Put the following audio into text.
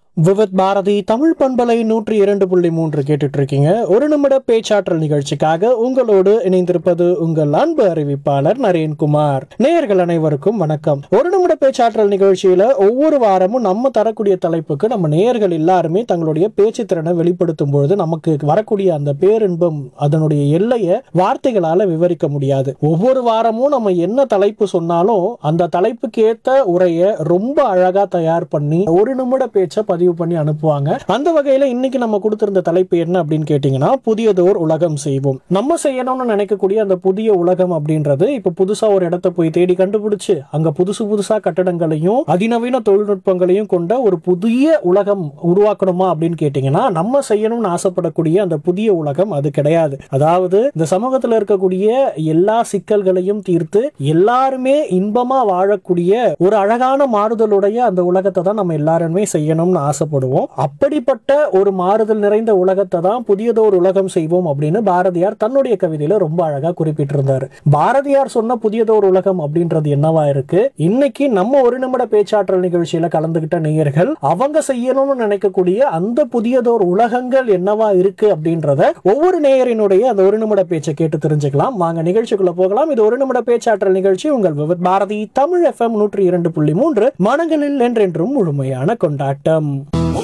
விவத் பாரதி தமிழ் பண்பலை நூற்றி இரண்டு புள்ளி மூன்று கேட்டுட்டு இருக்கீங்க ஒரு நிமிட பேச்சாற்றல் நிகழ்ச்சிக்காக உங்களோடு இணைந்திருப்பது உங்கள் அன்பு அறிவிப்பாளர் நரேன்குமார் நேயர்கள் அனைவருக்கும் வணக்கம் ஒரு நிமிட பேச்சாற்றல் நிகழ்ச்சியில ஒவ்வொரு வாரமும் நம்ம தரக்கூடிய தலைப்புக்கு நம்ம நேயர்கள் எல்லாருமே தங்களுடைய பேச்சு திறனை வெளிப்படுத்தும் பொழுது நமக்கு வரக்கூடிய அந்த பேரின்பம் அதனுடைய எல்லையை வார்த்தைகளால விவரிக்க முடியாது ஒவ்வொரு வாரமும் நம்ம என்ன தலைப்பு சொன்னாலும் அந்த தலைப்புக்கு ஏத்த உரையை ரொம்ப அழகா தயார் பண்ணி ஒரு நிமிட பேச்சை பதிவு பண்ணி அனுப்புவாங்க அந்த வகையில இன்னைக்கு நம்ம கொடுத்திருந்த தலைப்பு என்ன அப்படின்னு கேட்டீங்கன்னா புதியதோர் உலகம் செய்வோம் நம்ம செய்யணும்னு நினைக்கக்கூடிய அந்த புதிய உலகம் அப்படின்றது இப்ப புதுசா ஒரு இடத்த போய் தேடி கண்டுபிடிச்சு அங்க புதுசு புதுசா கட்டடங்களையும் அதிநவீன தொழில்நுட்பங்களையும் கொண்ட ஒரு புதிய உலகம் உருவாக்கணுமா அப்படின்னு கேட்டீங்கன்னா நம்ம செய்யணும்னு ஆசைப்படக்கூடிய அந்த புதிய உலகம் அது கிடையாது அதாவது இந்த சமூகத்துல இருக்கக்கூடிய எல்லா சிக்கல்களையும் தீர்த்து எல்லாருமே இன்பமா வாழக்கூடிய ஒரு அழகான மாறுதலுடைய அந்த உலகத்தை தான் நம்ம எல்லாருமே செய்யணும்னு ஆசைப்படுவோம் அப்படிப்பட்ட ஒரு மாறுதல் நிறைந்த உலகத்தை தான் புதியதோர் உலகம் செய்வோம் அப்படின்னு பாரதியார் தன்னுடைய கவிதையில ரொம்ப அழகா குறிப்பிட்டிருந்தாரு பாரதியார் சொன்ன புதியதோர் உலகம் அப்படின்றது என்னவா இருக்கு இன்னைக்கு நம்ம ஒரு நிமிட பேச்சாற்றல் நிகழ்ச்சியில கலந்துகிட்ட நேயர்கள் அவங்க செய்யணும்னு நினைக்கக்கூடிய அந்த புதியதோர் உலகங்கள் என்னவா இருக்கு அப்படின்றத ஒவ்வொரு நேயரினுடைய அந்த ஒரு நிமிட பேச்சை கேட்டு தெரிஞ்சுக்கலாம் வாங்க நிகழ்ச்சிக்குள்ள போகலாம் இது ஒரு நிமிட பேச்சாற்றல் நிகழ்ச்சி உங்கள் விவத் பாரதி தமிழ் எஃப்எம் நூற்றி இரண்டு புள்ளி மூன்று மனங்களில் என்றென்றும் முழுமையான கொண்டாட்டம்